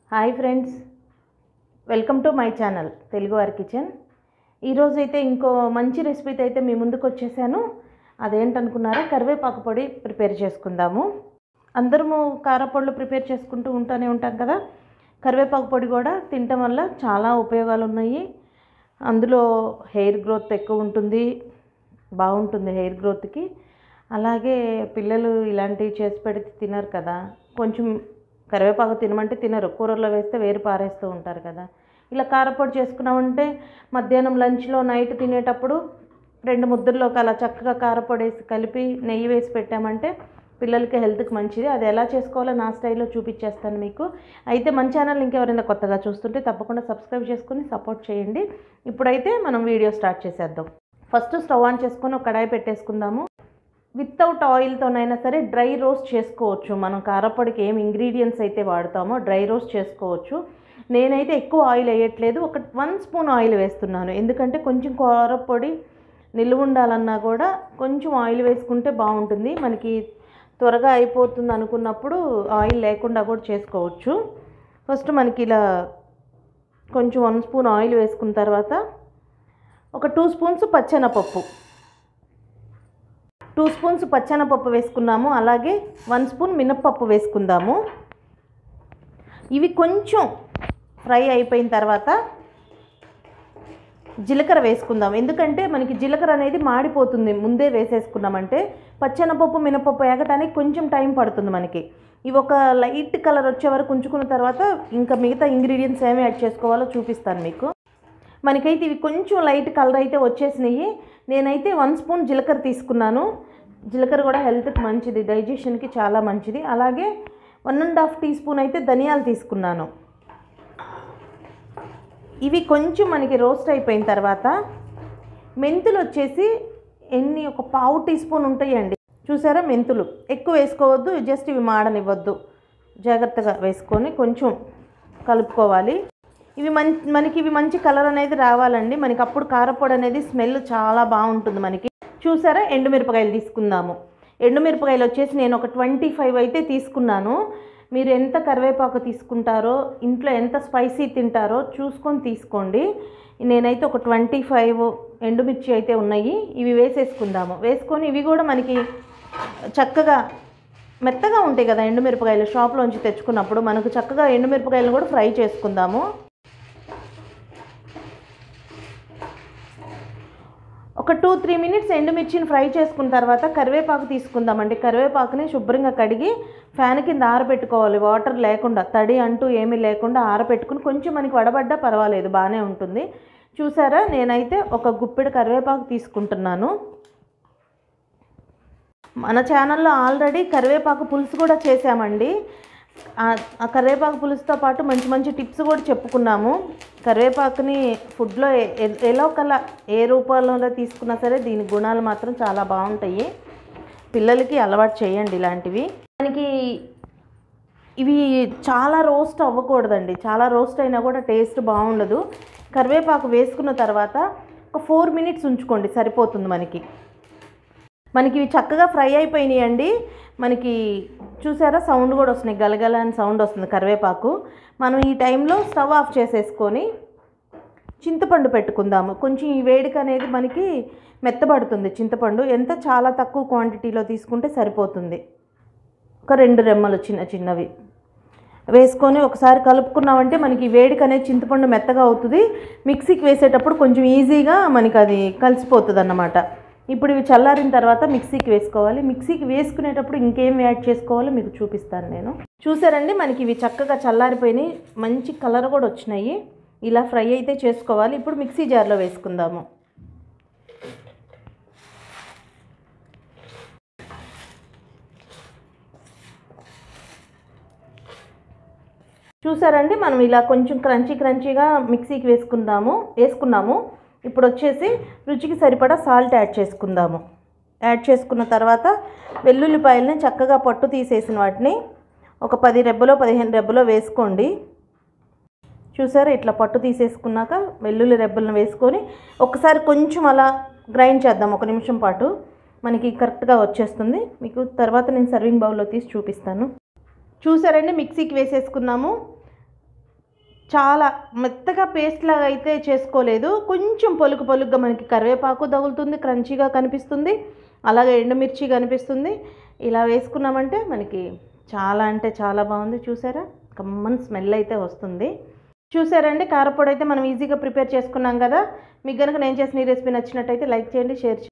hi friends welcome to my channel Telugu వారి kitchen ఈరోజు అయితే ఇంకో మంచి రెసిపీతో అయితే మీ ముందుకు వచ్చేసాను అదేంటనుకున్నారా కరివేపాకు పొడి ప్రిపేర్ చేసుకుందాము అందరము కారపొడులు ప్రిపేర్ చేసుకుంటూ ఉంటానే ఉంటాం కదా కరివేపాకు పొడి కూడా తినటం వల్ల చాలా ఉపయోగాలు ఉన్నాయి అందులో హెయిర్ గ్రోత్ ఎక్కువ ఉంటుంది బాగుంటుంది హెయిర్ గ్రోత్కి అలాగే పిల్లలు ఇలాంటివి చేసి పెడితే తినరు కదా కొంచెం కరివేపాకు తినమంటే తినరు కూరల్లో వేస్తే వేరు పారేస్తూ ఉంటారు కదా ఇలా కారపొడి చేసుకున్నామంటే మధ్యాహ్నం లంచ్లో నైట్ తినేటప్పుడు రెండు ముద్దల్లోకి అలా చక్కగా కారపొడి వేసి కలిపి నెయ్యి వేసి పెట్టామంటే పిల్లలకి హెల్త్కి మంచిది అది ఎలా చేసుకోవాలో నా స్టైల్లో చూపించేస్తాను మీకు అయితే మన ఛానల్ ఇంకెవరైనా కొత్తగా చూస్తుంటే తప్పకుండా సబ్స్క్రైబ్ చేసుకుని సపోర్ట్ చేయండి ఇప్పుడైతే మనం వీడియో స్టార్ట్ చేసేద్దాం ఫస్ట్ స్టవ్ ఆన్ చేసుకొని ఒక కడాయి పెట్టేసుకుందాము వితౌట్ ఆయిల్తోనైనా సరే డ్రై రోస్ట్ చేసుకోవచ్చు మనం కారపొడికి ఏం ఇంగ్రీడియంట్స్ అయితే వాడతామో డ్రై రోస్ట్ చేసుకోవచ్చు నేనైతే ఎక్కువ ఆయిల్ వేయట్లేదు ఒక వన్ స్పూన్ ఆయిల్ వేస్తున్నాను ఎందుకంటే కొంచెం కారపొడి నిల్వ ఉండాలన్నా కూడా కొంచెం ఆయిల్ వేసుకుంటే బాగుంటుంది మనకి త్వరగా అయిపోతుంది అనుకున్నప్పుడు ఆయిల్ లేకుండా కూడా చేసుకోవచ్చు ఫస్ట్ మనకి ఇలా కొంచెం వన్ స్పూన్ ఆయిల్ వేసుకున్న తర్వాత ఒక టూ స్పూన్స్ పచ్చెనపప్పు టూ స్పూన్స్ పచ్చెనపప్పు వేసుకున్నాము అలాగే వన్ స్పూన్ మినప్పప్పు వేసుకుందాము ఇవి కొంచెం ఫ్రై అయిపోయిన తర్వాత జీలకర్ర వేసుకుందాం ఎందుకంటే మనకి జీలకర్ర అనేది మాడిపోతుంది ముందే వేసేసుకున్నామంటే పచ్చెనపప్పు మినపప్పు ఏగటానికి కొంచెం టైం పడుతుంది మనకి ఇవి ఒక లైట్ కలర్ వచ్చే వరకు ఉంచుకున్న తర్వాత ఇంకా మిగతా ఇంగ్రీడియంట్స్ ఏమి యాడ్ చేసుకోవాలో చూపిస్తాను మీకు మనకైతే ఇవి కొంచెం లైట్ కలర్ అయితే వచ్చేసినాయి నేనైతే వన్ స్పూన్ జీలకర్ర తీసుకున్నాను జీలకర్ర కూడా హెల్త్కి మంచిది డైజెషన్కి చాలా మంచిది అలాగే one and half teaspoon అయితే ధనియాలు తీసుకున్నాను ఇవి కొంచెం మనకి రోస్ట్ అయిపోయిన తర్వాత మెంతులు వచ్చేసి ఎన్ని ఒక పావు టీ స్పూన్ ఉంటాయండి చూసారా మెంతులు ఎక్కువ వేసుకోవద్దు జస్ట్ ఇవి మాడనివ్వద్దు జాగ్రత్తగా వేసుకొని కొంచెం కలుపుకోవాలి ఇవి మం మనకి ఇవి మంచి కలర్ అనేది రావాలండి మనకి అప్పుడు కారపొడి అనేది స్మెల్ చాలా బాగుంటుంది మనకి చూసారా ఎండుమిరపకాయలు తీసుకుందాము ఎండుమిరపకాయలు వచ్చేసి నేను ఒక ట్వంటీ ఫైవ్ అయితే తీసుకున్నాను మీరు ఎంత కరివేపాకు తీసుకుంటారో ఇంట్లో ఎంత స్పైసీ తింటారో చూసుకొని తీసుకోండి నేనైతే ఒక ట్వంటీ ఫైవ్ ఎండుమిర్చి అయితే ఉన్నాయి ఇవి వేసేసుకుందాము వేసుకొని ఇవి కూడా మనకి చక్కగా మెత్తగా ఉంటాయి కదా ఎండుమిరపకాయలు షాప్లోంచి తెచ్చుకున్నప్పుడు మనకు చక్కగా ఎండుమిరపకాయలు కూడా ఫ్రై చేసుకుందాము ఒక టూ త్రీ మినిట్స్ ఎండుమిర్చిని ఫ్రై చేసుకున్న తర్వాత కరివేపాకు తీసుకుందామండి కరివేపాకుని శుభ్రంగా కడిగి ఫ్యాన్ కింద ఆరబెట్టుకోవాలి వాటర్ లేకుండా తడి అంటూ ఏమీ లేకుండా ఆరబెట్టుకుని కొంచెం మనకి వడబడ్డా పర్వాలేదు బాగానే ఉంటుంది చూసారా నేనైతే ఒక గుప్పెడు కరివేపాకు తీసుకుంటున్నాను మన ఛానల్లో ఆల్రెడీ కరివేపాకు పులుసు కూడా చేసామండి ఆ కరివేపాకు పులుసుతో పాటు మంచి మంచి టిప్స్ కూడా చెప్పుకున్నాము కరివేపాకుని ఫుడ్లో ఎలా కల ఏ రూపంలో తీసుకున్నా సరే దీని గుణాలు మాత్రం చాలా బాగుంటాయి పిల్లలకి అలవాటు చేయండి ఇలాంటివి మనకి ఇవి చాలా రోస్ట్ అవ్వకూడదండి చాలా రోస్ట్ అయినా కూడా టేస్ట్ బాగుండదు కరివేపాకు వేసుకున్న తర్వాత ఒక ఫోర్ మినిట్స్ ఉంచుకోండి సరిపోతుంది మనకి మనకి ఇవి చక్కగా ఫ్రై అయిపోయినాయి అండి మనకి చూసారా సౌండ్ కూడా వస్తున్నాయి గలగల అని సౌండ్ వస్తుంది కరివేపాకు మనం ఈ టైంలో స్టవ్ ఆఫ్ చేసేసుకొని చింతపండు పెట్టుకుందాము కొంచెం ఈ వేడిక అనేది మనకి మెత్తబడుతుంది చింతపండు ఎంత చాలా తక్కువ క్వాంటిటీలో తీసుకుంటే సరిపోతుంది ఒక రెండు రెమ్మలు చిన్న చిన్నవి వేసుకొని ఒకసారి కలుపుకున్నామంటే మనకి వేడిక అనేది చింతపండు మెత్తగా అవుతుంది మిక్సీకి వేసేటప్పుడు కొంచెం ఈజీగా మనకి అది కలిసిపోతుంది అన్నమాట ఇప్పుడు ఇవి చల్లారిన తర్వాత మిక్సీకి వేసుకోవాలి మిక్సీకి వేసుకునేటప్పుడు ఇంకేం యాడ్ చేసుకోవాలో మీకు చూపిస్తాను నేను చూసారండి మనకి ఇవి చక్కగా చల్లారిపోయినాయి మంచి కలర్ కూడా వచ్చినాయి ఇలా ఫ్రై అయితే చేసుకోవాలి ఇప్పుడు మిక్సీ జార్లో వేసుకుందాము చూసారండి మనం ఇలా కొంచెం క్రంచీ క్రంచీగా మిక్సీకి వేసుకుందాము వేసుకున్నాము ఇప్పుడు వచ్చేసి రుచికి సరిపడా సాల్ట్ యాడ్ చేసుకుందాము యాడ్ చేసుకున్న తర్వాత వెల్లుల్లిపాయలని చక్కగా పట్టు తీసేసిన వాటిని ఒక పది రెబ్బలో పదిహేను రెబ్బలో వేసుకోండి చూసారా ఇట్లా పట్టు తీసేసుకున్నాక వెల్లుల్లి రెబ్బలను వేసుకొని ఒకసారి కొంచెం అలా గ్రైండ్ చేద్దాం ఒక నిమిషం పాటు మనకి కరెక్ట్గా వచ్చేస్తుంది మీకు తర్వాత నేను సర్వింగ్ బౌల్లో తీసి చూపిస్తాను చూసారండి మిక్సీకి వేసేసుకున్నాము చాలా మెత్తగా పేస్ట్ లాగా అయితే చేసుకోలేదు కొంచెం పొలుకు పొలుగ్గా మనకి కరివేపాకు తగులుతుంది క్రంచీగా కనిపిస్తుంది అలాగే ఎండుమిర్చి కనిపిస్తుంది ఇలా వేసుకున్నామంటే మనకి చాలా అంటే చాలా బాగుంది చూసారా కమ్మన్ స్మెల్ అయితే వస్తుంది చూసారండి కారపొడి అయితే మనం ఈజీగా ప్రిపేర్ చేసుకున్నాం కదా మీకు కనుక నేను చేసిన ఈ రెసిపీ నచ్చినట్టయితే లైక్ చేయండి షేర్ చేయండి